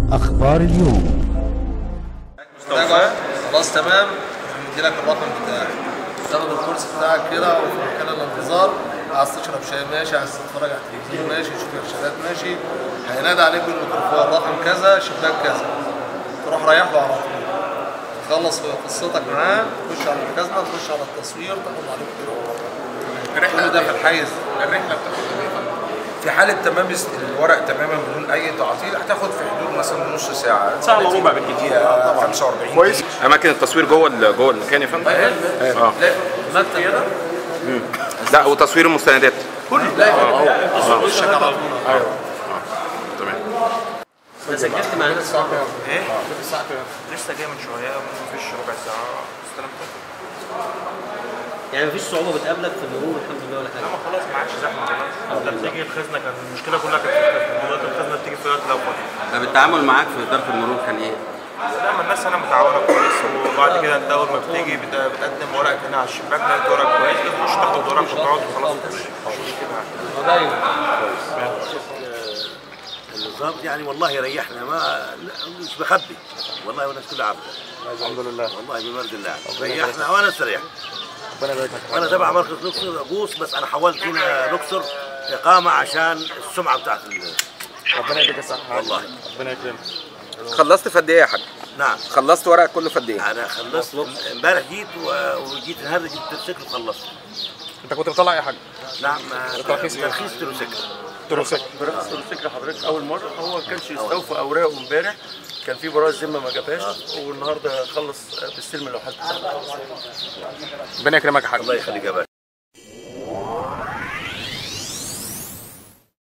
أخبار اليوم مستوفى خلاص تمام مديلك الرقم بتاعك تاخد الكورس بتاعك كده وفي مكان الانتظار عايز تشرب شاي ماشي عايز تتفرج على التلفزيون ماشي تشوف ارشادات ماشي هينادي عليك بالميكروفون رقم كذا شباك كذا تروح رايح له على طول تخلص قصتك معاه تخش على الخزنه تخش على التصوير تاخد عليك كل ده في الحيز الرحله بتاخد قد ايه فندم؟ في حالة تمام است- الورق تماما بدون أي تعطيل هتاخد في حدود مثلا نص ساعة ساعة إلا ربع بالكتير. دقيقة 45 كويس اماكن التصوير جوه ال- جوه المكان يا فندم اه مكتب كده لا وتصوير المستندات وشك على طول تمام سجلت مع نفسك ايه؟ لسه جاي من شويه مفيش ربع ساعه استلمت يعني مفيش صعوبه بتقابلك في المرور الحمد لله ولا حاجه اما خلاص ما عادش زحمه خلاص قبل بتيجي الخزنه كان المشكله كلها كانت في الخزنه دلوقتي الخزنه بتيجي في وقت لو فاضي طب التعامل معاك في اداره المرور كان ايه؟ دايما الناس هنا متعاونه كويس وبعد كده انت اول ما بتيجي بت- بتقدم ورقك هنا على الشباك لقيت ورقك كويس بتخش تاخد ورقك وتقعد وخلاص وتمشي مش مشكله يعني. النظام يعني والله ريحنا ما لا، مش بخبي والله والناس كلها عارفه الحمد لله والله بمرد الله ريحنا وانا استريح انا تبع مركز لوكسور اغوص بس انا حولت هنا لوكسور اقامه عشان السمعه بتاعت ال- ربنا يديك الصحه والله ربنا يكرمك خلصت في قد ايه يا حاج؟ نعم خلصت ورقك كله في قد ايه؟ انا خلصت امبارح جيت و- وجيت النهارده جبت تروسيكل وخلصت انت كنت بتطلع ايه يا حاج؟ نعم ترخيص إيه؟ ترخيص تروسيكل تروسيك برئاسة الفكرة حضرتك أول مرة هو ما كانش يستوفى أوراقه امبارح كان في براءة ذمة ما جابهاش والنهارده خلص بالسلم اللوحات بتاعته ربنا يكرمك يا حاج الله يخليك يا باشا